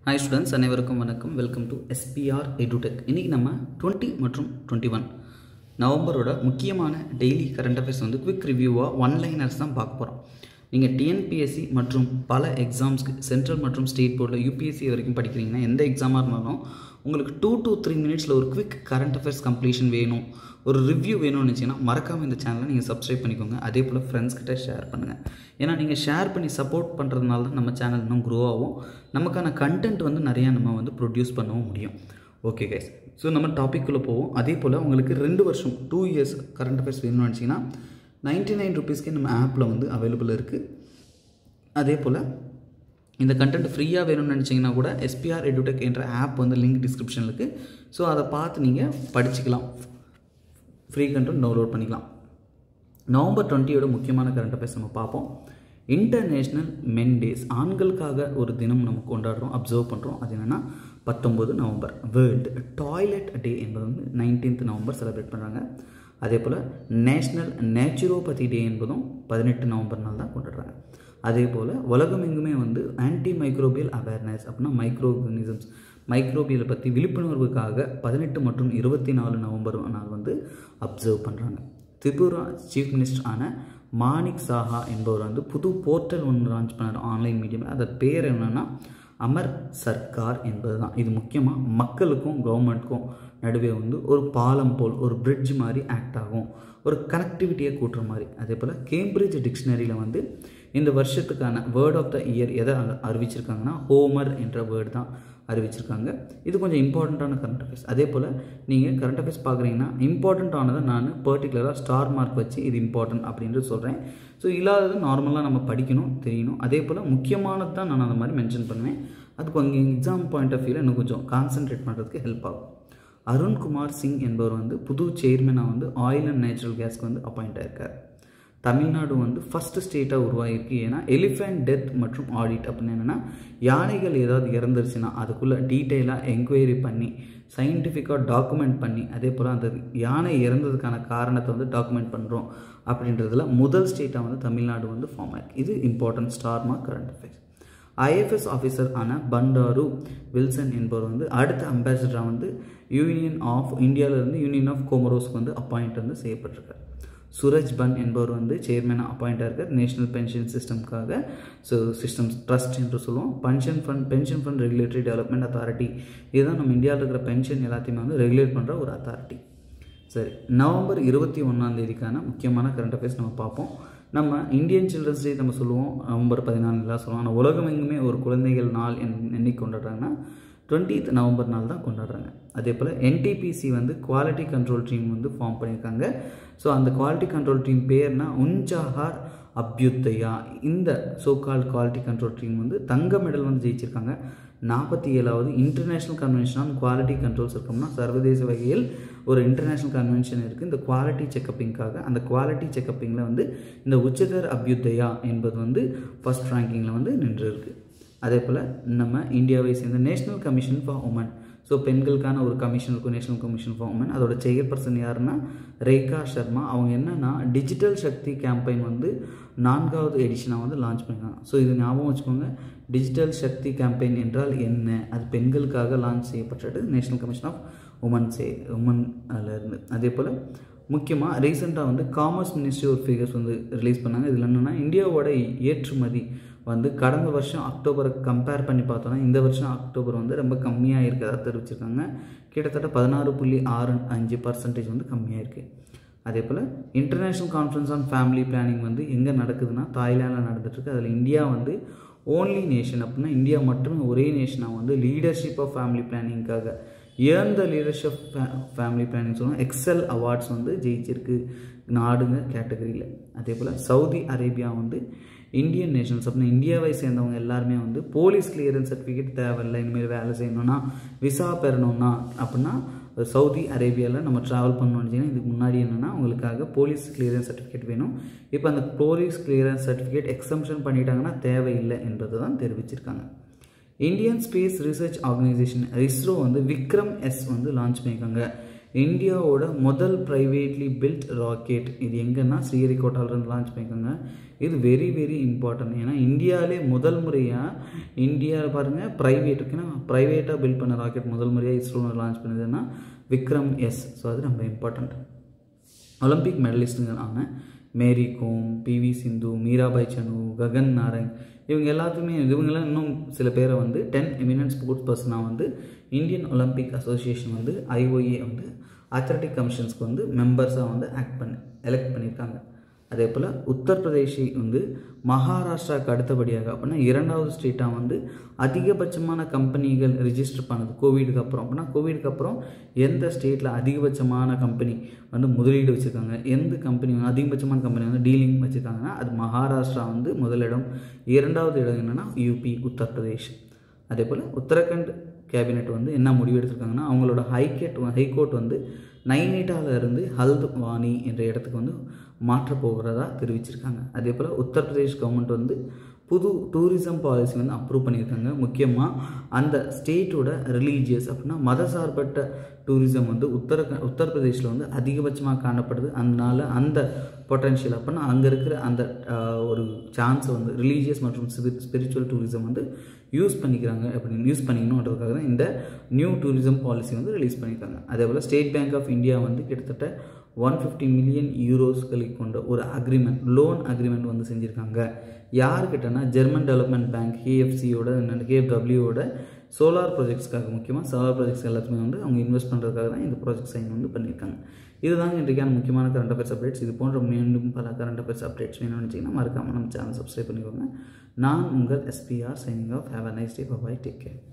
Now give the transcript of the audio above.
hi students அனைவருக்கும் வணக்கம் welcome to SPR எடுடெக் இன்றைக்கி நம்ம டுவெண்ட்டி மற்றும் டுவெண்ட்டி ஒன் நவம்பரோட முக்கியமான டெய்லி கரண்ட் அஃபேர்ஸ் வந்து குவிக் ரிவ்யூவாக ஒன் லைனர்ஸ் தான் பார்க்க போகிறோம் நீங்கள் டிஎன்பிஎஸ்சி மற்றும் பல எக்ஸாம்ஸ்க்கு சென்ட்ரல் மற்றும் ஸ்டேட் போர்டில் யூபிஎஸ்சி வரைக்கும் படிக்கிறீங்கன்னா எந்த எக்ஸாமாக இருந்தாலும் உங்களுக்கு டூ to த்ரீ மினிட்ஸில் ஒரு குவிக் கரண்ட் அஃபேர்ஸ் கம்ப்ளீஷன் வேணும் ஒரு ரிவ்யூ வேணும்னு நினச்சிங்கன்னா மறக்காமல் இந்த சேனலை நீங்கள் சப்ஸ்கிரைப் பண்ணிக்கோங்க அதே போல் ஃப்ரெண்ட்ஸ் கிட்ட ஷேர் பண்ணுங்கள் ஏன்னா நீங்கள் ஷேர் பண்ணி சப்போர்ட் பண்ணுறதுனால தான் நம்ம சேனல் இன்னும் க்ரோ ஆகும் நமக்கான கண்டென்ட் வந்து நிறையா நம்ம வந்து ப்ரொடியூஸ் பண்ணவும் முடியும் ஓகே கைஸ் ஸோ நம்ம டாபிக்குள்ளே போவோம் அதே போல் உங்களுக்கு ரெண்டு வருஷம் டூ இயர்ஸ் கரண்ட் அஃபேர்ஸ் வேணும்னு நினச்சிங்கன்னா நைன்ட்டி நைன் ருபீஸ்க்கே நம்ம ஆப்பில் வந்து அவைலபிள் இருக்குது அதே போல் இந்த கண்டென்ட் ஃப்ரீயாக வேணும்னு நினச்சிங்கன்னா கூட எஸ்பிஆர் எடுடெக் என்ற ஆப் வந்து லிங்க் டிஸ்கிரிப்ஷனில் இருக்குது ஸோ அதை பார்த்து நீங்கள் படிச்சுக்கலாம் ஃப்ரீ கண்டென்ட் டவுன்லோட் பண்ணிக்கலாம் நவம்பர் டுவெண்ட்டியோட முக்கியமான கரண்ட் அஃபேர்ஸ் நம்ம பார்ப்போம் இன்டர்நேஷ்னல் மென் டேஸ் ஆண்களுக்காக ஒரு தினம் நம்ம கொண்டாடுறோம் அப்சர்வ் பண்ணுறோம் அது என்னென்னா பத்தொம்பது நவம்பர் வேர்ல்டு டாய்லெட் டே என்பது வந்து நைன்டீன்த் நவம்பர் செலிப்ரேட் பண்ணுறாங்க அதே போல் நேஷ்னல் நேச்சுரோபதி டே என்பதும் பதினெட்டு நவம்பர் நாள் தான் கொண்டாடுறாங்க அதே போல் உலகம் எங்குமே வந்து ஆன்டி மைக்ரோபியல் அவேர்னஸ் அப்படின்னா மைக்ரோ ஆர்கனிசம்ஸ் மைக்ரோபியலை பற்றி விழிப்புணர்வுக்காக பதினெட்டு மற்றும் இருபத்தி நாலு நவம்பர் நாள் வந்து அப்சர்வ் பண்ணுறாங்க திரிபுரா சீஃப் மினிஸ்டர் ஆன மாணிக் சாஹா என்பவர் வந்து புது போர்ட்டல் ஒன்று லான்ச் பண்ணார் ஆன்லைன் மீடியமில் அதன் பேர் என்னென்னா அமர் சர்க்கார் என்பது தான் இது முக்கியமாக மக்களுக்கும் கவர்மெண்ட்டுக்கும் நடுவே வந்து ஒரு பாலம் போல் ஒரு பிரிட்ஜ் மாதிரி ஆக்ட் ஆகும் ஒரு கனெக்டிவிட்டியை கூட்டுற மாதிரி அதே போல் கேம்பிரிட்ஜ் டிக்ஷனரியில் வந்து இந்த வருஷத்துக்கான வேர்ட் ஆஃப் த இயர் எதை அறிவிச்சிருக்காங்கன்னா ஹோமர் என்ற வேர்டு தான் அறிவிச்சிருக்காங்க இது கொஞ்சம் இம்பார்ட்டண்ட்டான கரண்ட் அஃபேர்ஸ் அதே போல் நீங்கள் கரண்ட் அஃபேர்ஸ் பார்க்குறீங்கன்னா இம்பார்ட்டண்ட்டானதை நான் பர்டிகுலராக ஸ்டார் மார்க் வச்சு இது இம்பார்ட்டன்ட் அப்படின்ட்டு சொல்கிறேன் ஸோ இல்லாதது நார்மலாக நம்ம படிக்கணும் தெரியணும் அதே போல் முக்கியமானது தான் நான் அந்த மாதிரி மென்ஷன் பண்ணுவேன் அதுக்கு அங்கே எக்ஸாம் பாயிண்ட் ஆஃப் வியூவில் இன்னும் கொஞ்சம் கான்சென்ட்ரேட் பண்ணுறதுக்கு ஹெல்ப் ஆகும் அருண்குமார் சிங் என்பவர் வந்து புது சேர்மனாக வந்து ஆயில் அண்ட் நேச்சுரல் கேஸ்க்கு வந்து அப்பாயிண்ட் ஆயிருக்கார் தமிழ்நாடு வந்து ஃபஸ்ட்டு ஸ்டேட்டாக உருவாகிருக்கு ஏன்னா எலிஃபெண்ட் டெத் மற்றும் ஆடிட் அப்படின்னு என்னென்னா யானைகள் ஏதாவது இறந்துருச்சுன்னா அதுக்குள்ளே டீட்டெயிலாக என்கொயரி பண்ணி சயின்டிஃபிக்காக டாக்குமெண்ட் பண்ணி அதே போல் அந்த யானை இறந்ததுக்கான காரணத்தை வந்து டாக்குமெண்ட் பண்ணுறோம் அப்படின்றதுல முதல் ஸ்டேட்டாக வந்து தமிழ்நாடு வந்து ஃபார்ம் ஆயிருக்கு இது important star mark current affairs IFS officer ஆன பண்டாரு வில்சன் என்பவர் வந்து அடுத்த அம்பாசிடராக வந்து யூனியன் ஆஃப் இந்தியாவிலேருந்து யூனியன் ஆஃப் கோமரோஸ்க்கு வந்து அப்பாயிண்ட் வந்து செய்யப்பட்டிருக்கார் சூரஜ் பன் என்பவர் வந்து சேர்மேனாக அப்பாயிண்ட் ஆயிருக்கார் நேஷனல் பென்ஷன் சிஸ்டம்காக ஸோ சிஸ்டம்ஸ் ட்ரஸ்ட் என்று சொல்லுவோம் pension fund pension fund regulatory development authority இதுதான் நம்ம இந்தியாவில் இருக்கிற பென்ஷன் எல்லாத்தையுமே வந்து ரெகுலேட் பண்ணுற ஒரு அத்தாரிட்டி சரி நவம்பர் இருபத்தி ஒன்றாம் தேதிக்கான முக்கியமான கரண்ட் அஃபேர்ஸ் நம்ம பார்ப்போம் நம்ம இந்தியன் சில்ட்ரன்ஸ் டே நம்ம சொல்லுவோம் நவம்பர் பதினாலுலாம் சொல்லுவோம் ஆனால் உலகம் எங்குமே ஒரு குழந்தைகள் நாள் என் என்னைக்கு கொண்டாடுறாங்கன்னா டுவெண்ட்டீத் நவம்பர் நாள் தான் கொண்டாடுறாங்க அதே போல் என்டிபிசி வந்து குவாலிட்டி கண்ட்ரோல் டீம் வந்து ஃபார்ம் பண்ணியிருக்காங்க ஸோ அந்த குவாலிட்டி கண்ட்ரோல் டீம் பேர்னா உஞ்சாஹார் அப்யுத்தயா இந்த so call quality control team வந்து தங்க மெடல் வந்து ஜெயிச்சிருக்காங்க நாற்பத்தி ஏழாவது international convention on quality controls இருக்கோம்னா சர்வதேச வகையில் ஒரு இன்டர்நேஷ்னல் கன்வென்ஷன் இருக்குது இந்த குவாலிட்டி செக்கப்பிங்காக அந்த குவாலிட்டி செக்கப்பிங்கில் வந்து இந்த உச்சதர் அப்யுத்தயா என்பது வந்து ஃபஸ்ட் ரேங்கிங்கில் வந்து நின்று இருக்குது அதே போல் நம்ம இந்தியாவை சேர்ந்த national commission for women so பெண்களுக்கான ஒரு கமிஷன் இருக்கும் நேஷனல் கமிஷன் ஃபார் உமன் அதோட செயற்பர்சன் யாருன்னா ரேகா சர்மா அவங்க என்னென்னா டிஜிட்டல் சக்தி கேம்பெயின் வந்து நான்காவது எடிஷனாக வந்து லான்ச் பண்ணியிருக்காங்க ஸோ இது ஞாபகம் வச்சுக்கோங்க டிஜிட்டல் சக்தி கேம்பெயின் என்றால் என்ன அது பெண்களுக்காக லான்ச் செய்யப்பட்டது national commission of women say women இருந்து அதே போல் முக்கியமாக ரீசெண்டாக வந்து காமர்ஸ் மினிஸ்ட்ரி ஒரு ஃபிகர்ஸ் வந்து ரிலீஸ் பண்ணாங்க இதில் என்னென்னா இந்தியாவோட ஏற்றுமதி வந்து கடந்த வருஷம் அக்டோபரை கம்பேர் பண்ணி பார்த்தோன்னா இந்த வருஷம் அக்டோபர் வந்து ரொம்ப கம்மியாக இருக்கிறதா தெரிவிச்சிருக்காங்க கிட்டத்தட்ட பதினாறு புள்ளி ஆறு அஞ்சு பர்சன்டேஜ் வந்து கம்மியாக இருக்குது அதே போல் international conference on family planning வந்து எங்கே நடக்குதுன்னா தாய்லாண்டில் நடந்துட்டுருக்கு அதில் இந்தியா வந்து ஓன்லி நேஷன் அப்படின்னா இந்தியா மட்டுமே ஒரே நேஷனாக வந்து லீடர்ஷிப் ஆஃப் ஃபேமிலி பிளானிங்காக earn the leadership family planning சொல்லுவோம் எக்ஸல் அவார்ட்ஸ் வந்து ஜெயிச்சிருக்கு நாடுங்க கேட்டகரியில் அதே போல் சவுதி அரேபியா வந்து இந்தியன் நேஷன்ஸ் அப்படின்னா இந்தியாவை சேர்ந்தவங்க எல்லாருமே வந்து போலீஸ் கிளியரன்ஸ் சர்டிஃபிகேட் தேவையில்லை இனிமேல் வேலை செய்யணும்னா விசா பெறணும்னா அப்படின்னா சவுதி அரேபியாவில் நம்ம ட்ராவல் பண்ணணும்னு இதுக்கு முன்னாடி என்னென்னா உங்களுக்காக போலீஸ் கிளியரன்ஸ் சர்டிஃபிகேட் வேணும் இப்போ அந்த போலீஸ் கிளியரன்ஸ் சர்டிஃபிகேட் எக்ஸம்ஷன் பண்ணிட்டாங்கன்னா தேவையில்லை என்பது தான் தெரிவிச்சிருக்காங்க Indian space research organisation ISRO வந்து விக்ரம் எஸ் வந்து லான்ச் பண்ணியிருக்காங்க இந்தியாவோட முதல் ப்ரைவேட்லி பில்ட் ராக்கெட் இது எங்கன்னா ஸ்ரீஹரிகோட்டாவிலேருந்து லான்ச் பண்ணியிருக்காங்க இது வெரி வெரி இம்பார்ட்டன்ட் ஏன்னா இந்தியாவிலே முதல் முறையாக இந்தியாவில் பாருங்கள் ப்ரைவேட் இருக்குன்னா ப்ரைவேட்டாக பில்ட் பண்ண ராக்கெட் முதல் முறையாக இஸ்ரோ லான்ச் பண்ணதுன்னா விக்ரம் எஸ் ஸோ அது ரொம்ப இம்பார்ட்டண்ட் ஒலிம்பிக் மெடலிஸ்ட்டுங்களான மேரி கோம் பிவி சிந்து மீராபாய் சனு ககன் நாரங் இவங்க எல்லாத்துக்குமே இவங்கெல்லாம் இன்னும் சில பேரை வந்து டென் எமினன்ட் ஸ்போர்ட்ஸ் பர்சனாக வந்து இந்தியன் ஒலிம்பிக் அசோசியேஷன் வந்து ஐஓஏ வந்து அத்லட்டிக் கமிஷன்ஸ்க்கு வந்து மெம்பர்ஸாக வந்து ஆக்ட் பண்ணி எலெக்ட் பண்ணியிருக்காங்க அதே போல் உத்தரப்பிரதேஷை வந்து மகாராஷ்டிராவுக்கு அடுத்தபடியாக அப்படின்னா இரண்டாவது ஸ்டேட்டாக வந்து அதிகபட்சமான கம்பெனிகள் ரிஜிஸ்டர் பண்ணது கோவிடுக்கு அப்புறம் அப்படின்னா கோவிடுக்கு அப்புறம் எந்த ஸ்டேட்டில் அதிகபட்சமான கம்பெனி வந்து முதலீடு வச்சுருக்காங்க எந்த கம்பெனி வந்து அதிகபட்சமான கம்பெனி வந்து டீலிங் வச்சுருக்காங்கன்னா அது மகாராஷ்டிரா வந்து முதலிடம் இரண்டாவது இடம் என்னென்னா யூபி உத்தரப்பிரதேஷ் அதே போல் உத்தரகண்ட் கேபினெட் வந்து என்ன முடிவு எடுத்திருக்காங்கன்னா அவங்களோட ஹைகேட் ஹைகோர்ட் வந்து நைனிட்டாவில் இருந்து ஹல்த்வானி என்ற இடத்துக்கு வந்து மாற்றப் போகிறதா தெரிவிச்சிருக்காங்க அதே போல் உத்தரப்பிரதேஷ் கவர்மெண்ட் வந்து புது டூரிசம் பாலிசி வந்து அப்ரூவ் பண்ணியிருக்காங்க முக்கியமாக அந்த ஸ்டேட்டோட ரிலீஜியஸ் அப்படின்னா மதசார்பற்ற டூரிசம் வந்து உத்தர உத்தரப்பிரதேஷில் வந்து அதிகபட்சமாக காணப்படுது அதனால அந்த பொட்டன்ஷியல் அப்படின்னா அங்கே இருக்கிற அந்த ஒரு சான்ஸை வந்து ரிலீஜியஸ் மற்றும் ஸ்பிரிச்சுவல் டூரிசம் வந்து யூஸ் பண்ணிக்கிறாங்க அப்படின்னு யூஸ் பண்ணிக்கணுன்றதுக்காக தான் இந்த நியூ டூரிசம் பாலிசி வந்து ரிலீஸ் பண்ணியிருக்காங்க அதே போல் ஸ்டேட் பேங்க் ஆஃப் இந்தியா வந்து கிட்டத்தட்ட ஒன் ஃபிஃப்டி மில்லியன் யூரோஸ்களை கொண்ட ஒரு அக்ரிமெண்ட் லோன் அக்ரிமெண்ட் வந்து செஞ்சுருக்காங்க யாருக்கிட்டனா ஜெர்மன் டெவலப்மெண்ட் பேங்க் கேஎஃப்சியோட கேஎஃப்டபிள்யூவோட சோலார் ப்ராஜெக்ட்ஸ்க்காக முக்கியமாக சோலார் ப்ராஜெக்ட்ஸ் எல்லாத்துக்குமே வந்து அவங்க இன்வெஸ்ட் பண்ணுறதுக்காக தான் இந்த ப்ராஜெக்ட் சைன் வந்து பண்ணியிருக்காங்க இதுதாங்க இன்றைக்கான முக்கியமான கரண்ட் அஃபேர்ஸ் அப்டேட்ஸ் இது போன்ற மீண்டும் பல கரண்ட் அஃபேர்ஸ் அப்டேட்ஸ் வேணும்னு வச்சிங்கன்னா மறக்காமல் நம்ம சேனல் சப்ஸ்கிரைப் பண்ணிக்கோங்க நான் உங்கள் SPR signing off have a nice day bye take care